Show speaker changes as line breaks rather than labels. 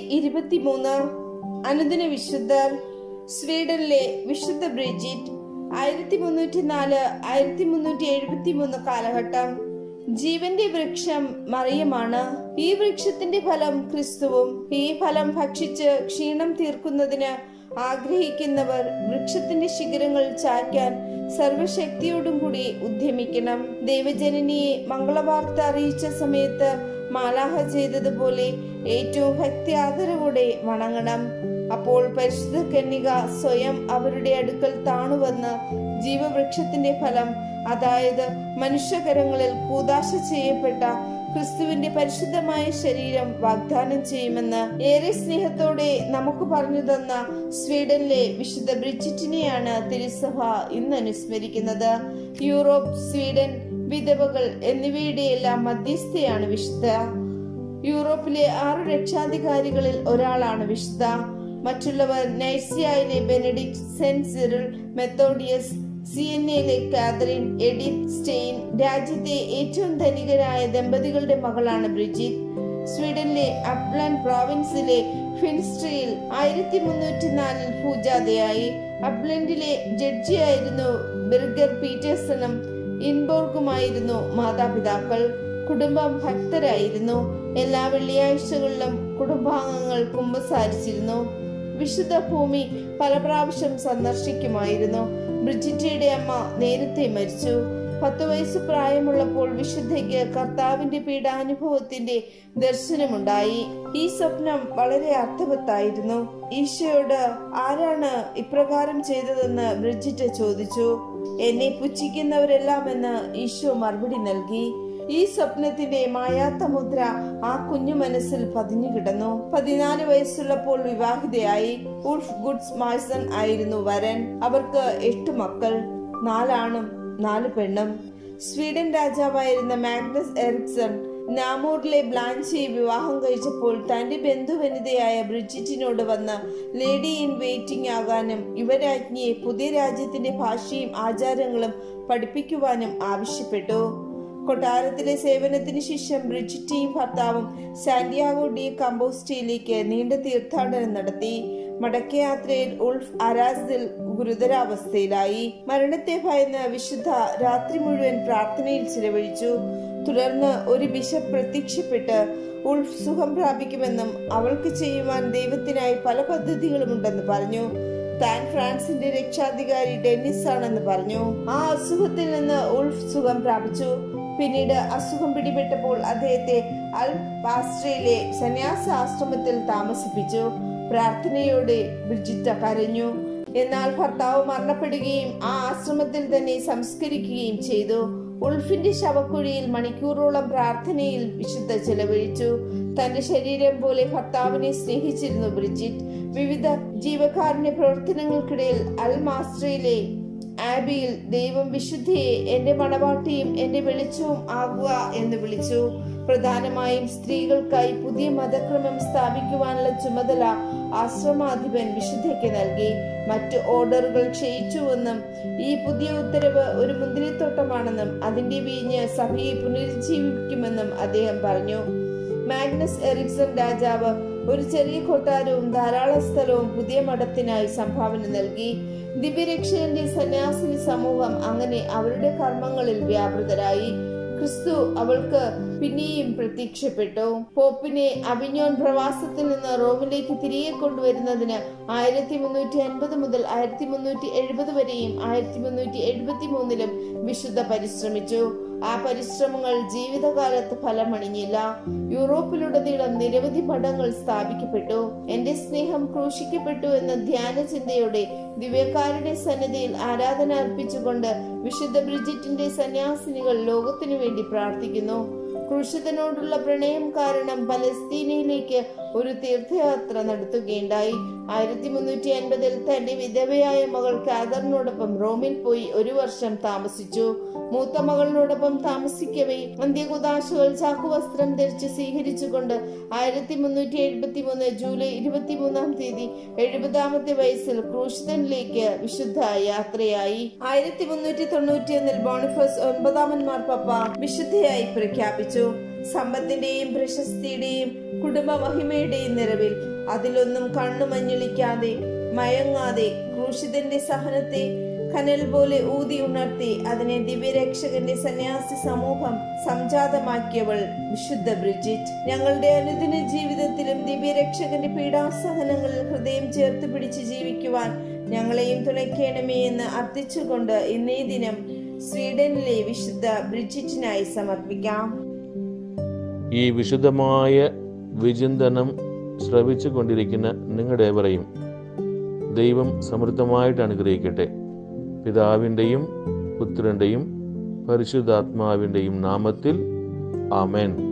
ഇരുപത്തിമൂന്ന് അനുദിന വിശുദ്ധർ സ്വീഡനിലെ വിശുദ്ധ ബ്രിജിറ്റ് ആയിരത്തി മുന്നൂറ്റി നാല് ആയിരത്തി മുന്നൂറ്റി എഴുപത്തി മൂന്ന് കാലഘട്ടം ജീവന്റെ വൃക്ഷം മറിയമാണ് ഈ വൃക്ഷത്തിന്റെ ഫലം ക്രിസ്തുവും ഈ ഫലം ഭക്ഷിച്ച് ക്ഷീണം തീർക്കുന്നതിന് ആഗ്രഹിക്കുന്നവർ വൃക്ഷത്തിന്റെ ശിഖരങ്ങൾ ചായ്ക്കാൻ സർവശക്തിയോടും കൂടി ഉദ്യമിക്കണം ദൈവജനനിയെ മംഗളവാർത്ത അറിയിച്ച സമയത്ത് മാലാഹ ചെയ്തതുപോലെ ഏറ്റവും ഭക്തി ആദരവോടെ വണങ്ങണം അപ്പോൾ പരിശുദ്ധ കന്യക സ്വയം അവരുടെ അടുക്കൽ താണുവന്ന് ജീവവൃക്ഷത്തിന്റെ ഫലം അതായത് മനുഷ്യകരങ്ങളിൽ കൂതാശ ചെയ്യപ്പെട്ട ക്രിസ്തുവിന്റെ പരിശുദ്ധമായ ശരീരം വാഗ്ദാനം ചെയ്യുമെന്ന് ഏറെ സ്നേഹത്തോടെ നമുക്ക് പറഞ്ഞു തന്ന സ്വീഡനിലെ വിശുദ്ധ ബ്രിജിറ്റിനെയാണ് തിരുസഭ ഇന്ന് അനുസ്മരിക്കുന്നത് യൂറോപ്പ് സ്വീഡൻ വിധവകൾ എന്നിവയുടെയെല്ലാം മധ്യസ്ഥയാണ് വിശുദ്ധ യൂറോപ്പിലെ ആറ് രക്ഷാധികാരികളിൽ ഒരാളാണ് വിശുദ്ധ മറ്റുള്ളവർ നൈസിയയിലെ ബെനഡിക്ട് സെന്റ് സിറിൽ മെത്തോഡിയസ് സിയന്നയിലെ കാതറിൻ എഡിത്ത് സ്റ്റെയിൻ രാജ്യത്തെ ഏറ്റവും ധനികരായ ദമ്പതികളുടെ മകളാണ് ബ്രിജിറ്റ് സ്വീഡനിലെ അപ്ലാൻഡ് പ്രോവിൻസിലെ ഫിൻസ്ട്രിയിൽ ആയിരത്തി മുന്നൂറ്റി നാലിൽ പൂജാതയായി അപ്ലൻഡിലെ ജഡ്ജിയായിരുന്നു ബിർഗർ പീറ്റേഴ്സണും ഇൻബോർഗുമായിരുന്നു മാതാപിതാക്കൾ കുടുംബം ഭക്തരായിരുന്നു എല്ലാ വെള്ളിയാഴ്ചകളിലും കുടുംബാംഗങ്ങൾ കുമ്പസാരിച്ചിരുന്നു വിശുദ്ധ ഭൂമി പല പ്രാവശ്യം സന്ദർശിക്കുമായിരുന്നു ബ്രിജിറ്റയുടെ അമ്മ നേരത്തെ മരിച്ചു പത്ത് വയസ്സ് പ്രായമുള്ളപ്പോൾ വിശുദ്ധയ്ക്ക് കർത്താവിന്റെ പീഡാനുഭവത്തിന്റെ ദർശനമുണ്ടായി ഈ സ്വപ്നം വളരെ അർത്ഥവത്തായിരുന്നു ഈശോയോട് ആരാണ് ഇപ്രകാരം ചെയ്തതെന്ന് ബ്രിജിറ്റ് ചോദിച്ചു എന്നെ പുച്ഛിക്കുന്നവരെല്ലാം എന്ന് ഈശോ മറുപടി നൽകി ഈ സ്വപ്നത്തിന്റെ മായാത്ത മുദ്ര ആ കുഞ്ഞു മനസ്സിൽ പതിഞ്ഞു കിടന്നു പതിനാല് വയസ്സുള്ളപ്പോൾ വിവാഹിതയായി ഉൾഫ് ഗുഡ്സ് മാഴ്സൺ ആയിരുന്നു വരൻ അവർക്ക് എട്ട് മക്കൾ നാലാണും നാല് പെണ്ണും സ്വീഡൻ രാജാവായിരുന്ന മാഗ്നസ് എറിക്സൺ നാമൂറിലെ ബ്ലാൻസിയെ വിവാഹം കഴിച്ചപ്പോൾ തന്റെ ബന്ധുവനിതയായ ബ്രിജിറ്റിനോട് വന്ന് ലേഡി ഇൻ വെയിറ്റിംഗ് ആകാനും യുവരാജ്ഞിയെ പുതിയ രാജ്യത്തിന്റെ ഭാഷയും ആചാരങ്ങളും പഠിപ്പിക്കുവാനും ആവശ്യപ്പെട്ടു കൊട്ടാരത്തിലെ സേവനത്തിന് ശേഷം ബ്രിജിറ്റിയും ഭർത്താവും സാന്റിയാഗോ ഡി കമ്പോസ്റ്റിയിലേക്ക് നീണ്ട തീർത്ഥാടനം നടത്തി മടക്കയാത്രയിൽ ഉൾഫ് അരാസിൽ ഗുരുതരാവസ്ഥയിലായി മരണത്തെ ഭയന്ന് വിശുദ്ധ രാത്രി മുഴുവൻ പ്രാർത്ഥനയിൽ ചിലവഴിച്ചു തുടർന്ന് ഒരു ബിഷപ്പ് പ്രത്യക്ഷപ്പെട്ട് ഉൾഫ് സുഖം പ്രാപിക്കുമെന്നും അവൾക്ക് ചെയ്യുവാൻ ദൈവത്തിനായി പല പദ്ധതികളുമുണ്ടെന്ന് പറഞ്ഞു താൻ ഫ്രാൻസിന്റെ രക്ഷാധികാരി ഡെന്നിസ് ആണെന്ന് പറഞ്ഞു ആ അസുഖത്തിൽ നിന്ന് ഉൾഫ് സുഖം പ്രാപിച്ചു പിന്നീട് അസുഖം പിടിപെട്ടപ്പോൾ അദ്ദേഹത്തെ അൽ പാസ്ട്രയിലെ സന്യാസ ആശ്രമത്തിൽ താമസിപ്പിച്ചു പ്രാർത്ഥനയോടെ ബ്രിജിറ്റ കരഞ്ഞു എന്നാൽ ഭർത്താവ് മരണപ്പെടുകയും ആ ആശ്രമത്തിൽ തന്നെ സംസ്കരിക്കുകയും ചെയ്തു ഉൾഫിന്റെ ശവക്കുഴിയിൽ മണിക്കൂറോളം പ്രാർത്ഥനയിൽ വിശുദ്ധ ചെലവഴിച്ചു തന്റെ ശരീരം പോലെ ഭർത്താവിനെ സ്നേഹിച്ചിരുന്നു ബ്രിജിറ്റ് വിവിധ ജീവകാരുണ്യ പ്രവർത്തനങ്ങൾക്കിടയിൽ അൽ മാസ്ട്രയിലെ ആബിയിൽ ദൈവം വിശുദ്ധിയെ എന്റെ മണവാട്ടിയും എന്റെ വെളിച്ചവും ആകുക എന്ന് വിളിച്ചു പ്രധാനമായും സ്ത്രീകൾക്കായി പുതിയ മതക്രമം സ്ഥാപിക്കുവാനുള്ള ചുമതല ആശ്രമാധിപൻ വിശുദ്ധയ്ക്ക് നൽകി മറ്റു ഓർഡറുകൾ ക്ഷയിച്ചുവെന്നും ഈ പുതിയ ഉത്തരവ് ഒരു മുന്തിരിത്തോട്ടമാണെന്നും അതിന്റെ വീഞ്ഞ് സഭയെ പുനരുജ്ജീവിക്കുമെന്നും അദ്ദേഹം പറഞ്ഞു മാഗ്നസ് എറിക്സൺ രാജാവ് ഒരു ചെറിയ കൊട്ടാരവും ധാരാളം സ്ഥലവും പുതിയ മഠത്തിനായി സംഭാവന നൽകി ദിവ്യരക്ഷകന്റെ സന്യാസിനി സമൂഹം അങ്ങനെ അവരുടെ കർമ്മങ്ങളിൽ വ്യാപൃതരായി ക്രിസ്തു അവൾക്ക് പിന്നെയും പ്രത്യക്ഷപ്പെട്ടു പോപ്പിനെ അവിഞ്ഞോൻ പ്രവാസത്തിൽ നിന്ന് റോമിലേക്ക് തിരികെ കൊണ്ടുവരുന്നതിന് ആയിരത്തി മുന്നൂറ്റി അൻപത് മുതൽ ആയിരത്തി മുന്നൂറ്റി എഴുപത് വരെയും ആയിരത്തി മുന്നൂറ്റി എഴുപത്തി മൂന്നിലും വിശുദ്ധ പരിശ്രമിച്ചു ആ പരിശ്രമങ്ങൾ ജീവിതകാലത്ത് ഫലമണിഞ്ഞില്ല യൂറോപ്പിലുടനീളം നിരവധി മഠങ്ങൾ സ്ഥാപിക്കപ്പെട്ടു എന്റെ സ്നേഹം ക്രൂശിക്കപ്പെട്ടു എന്ന ധ്യാന ചിന്തയോടെ ദിവ്യക്കാരുടെ സന്നദ്ധയിൽ ആരാധന അർപ്പിച്ചുകൊണ്ട് വിശുദ്ധ ബ്രിജിറ്റിന്റെ സന്യാസിനികൾ ലോകത്തിനു വേണ്ടി പ്രാർത്ഥിക്കുന്നു ക്രൂശിതനോടുള്ള പ്രണയം കാരണം പലസ്തീനയിലേക്ക് ഒരു തീർത്ഥയാത്ര നടത്തുകയുണ്ടായി ആയിരത്തി മുന്നൂറ്റി അൻപതിൽ തന്റെ വിധവയായ മകൾ കാദറിനോടൊപ്പം റോമിൽ പോയി ഒരു വർഷം താമസിച്ചു മൂത്ത മകളിനോടൊപ്പം താമസിക്കവേ അന്ത്യകുദാശകൾ ചാക്കുവസ്ത്രം ധരിച്ച് സ്വീകരിച്ചുകൊണ്ട് ആയിരത്തി മുന്നൂറ്റി എഴുപത്തി മൂന്ന് ജൂലൈ ഇരുപത്തിമൂന്നാം തീയതി എഴുപതാമത്തെ വയസ്സിൽ ക്രൂശിതനിലേക്ക് വിശുദ്ധ യാത്രയായി ആയിരത്തി മുന്നൂറ്റി തൊണ്ണൂറ്റിയൊന്നിൽ ബോണിഫസ് ഒൻപതാമൻ മാർപ്പാപ്പ വിശുദ്ധയായി പ്രഖ്യാപിച്ചു സമ്പത്തിന്റെയും പ്രശസ്തിയുടെയും കുടുംബ മഹിമയുടെയും നിറവിൽ അതിലൊന്നും കണ്ണുമഞ്ഞളിക്കാതെ മയങ്ങാതെ ക്രൂശിതന്റെ സഹനത്തെ കനൽ പോലെ ഊതി ഉണർത്തി അതിനെ ദിവ്യരക്ഷകന്റെ സന്യാസി സമൂഹം സംജാതമാക്കിയവൾ വിശുദ്ധ ബ്രിജിറ്റ് ഞങ്ങളുടെ അനുദിന ജീവിതത്തിലും ദിവ്യരക്ഷകന്റെ പീഡാസഹനങ്ങളിൽ ഹൃദയം ചേർത്ത് പിടിച്ച് ജീവിക്കുവാൻ ഞങ്ങളെയും തുണയ്ക്കണമേ എന്ന് അർത്ഥിച്ചുകൊണ്ട് ഇന്നേ ദിനം സ്വീഡനിലെ വിശുദ്ധ ബ്രിജിറ്റിനായി സമർപ്പിക്കാം
ഈ വിശുദ്ധമായ വിചിന്തനം ശ്രവിച്ചു കൊണ്ടിരിക്കുന്ന നിങ്ങളുടെവരെയും ദൈവം സമൃദ്ധമായിട്ട് അനുഗ്രഹിക്കട്ടെ പിതാവിൻ്റെയും പുത്രൻ്റെയും പരിശുദ്ധാത്മാവിൻ്റെയും നാമത്തിൽ ആമേൻ